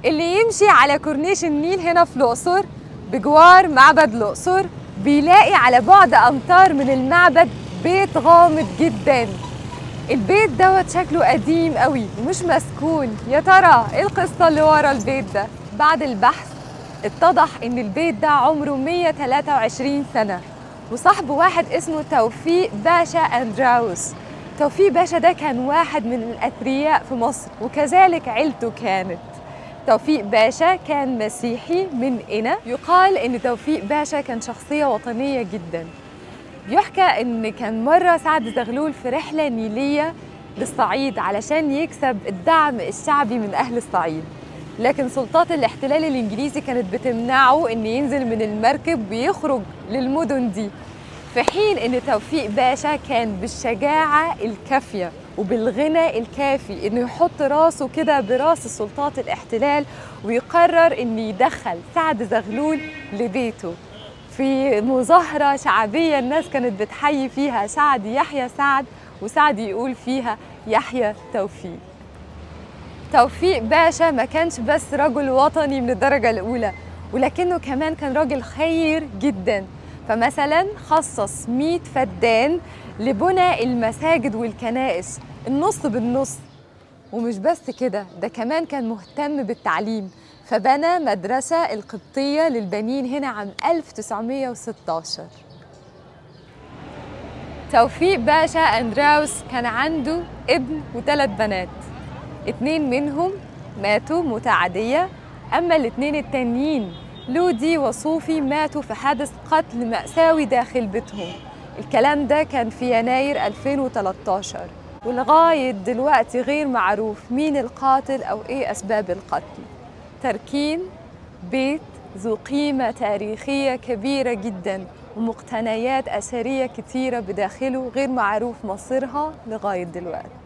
اللي يمشي على كورنيش النيل هنا في الأقصر بجوار معبد الأقصر بيلاقي على بعد أمتار من المعبد بيت غامض جدا البيت دوت شكله قديم قوي ومش مسكون يا ترى ايه القصة اللي ورا البيت ده بعد البحث اتضح ان البيت ده عمره 123 سنة وصاحبه واحد اسمه توفيق باشا اندراوس توفيق باشا ده كان واحد من الأثرياء في مصر وكذلك عيلته كانت توفيق باشا كان مسيحي من قنا يقال ان توفيق باشا كان شخصية وطنية جدا يحكى ان كان مرة سعد زغلول في رحلة نيلية للصعيد علشان يكسب الدعم الشعبي من اهل الصعيد لكن سلطات الاحتلال الانجليزي كانت بتمنعه ان ينزل من المركب ويخرج للمدن دي في حين ان توفيق باشا كان بالشجاعة الكافية وبالغنى الكافي انه يحط راسه كده براس سلطات الاحتلال ويقرر انه يدخل سعد زغلول لبيته في مظاهرة شعبية الناس كانت بتحيي فيها سعد يحيى سعد وسعد يقول فيها يحيى توفيق توفيق باشا ما كانش بس رجل وطني من الدرجة الأولى ولكنه كمان كان راجل خير جدا فمثلا خصص 100 فدان لبنى المساجد والكنائس النص بالنص ومش بس كده ده كمان كان مهتم بالتعليم فبنى مدرسة القبطية للبنين هنا عام 1916 توفيق باشا أندراوس كان عنده ابن وثلاث بنات اتنين منهم ماتوا موتة عادية أما الاتنين التانيين لودي وصوفي ماتوا في حادث قتل مأساوي داخل بيتهم الكلام ده كان في يناير 2013 ولغاية دلوقتي غير معروف مين القاتل أو إيه أسباب القتل تركين بيت ذو قيمة تاريخية كبيرة جدا ومقتنيات أثرية كتيرة بداخله غير معروف مصيرها لغاية دلوقتي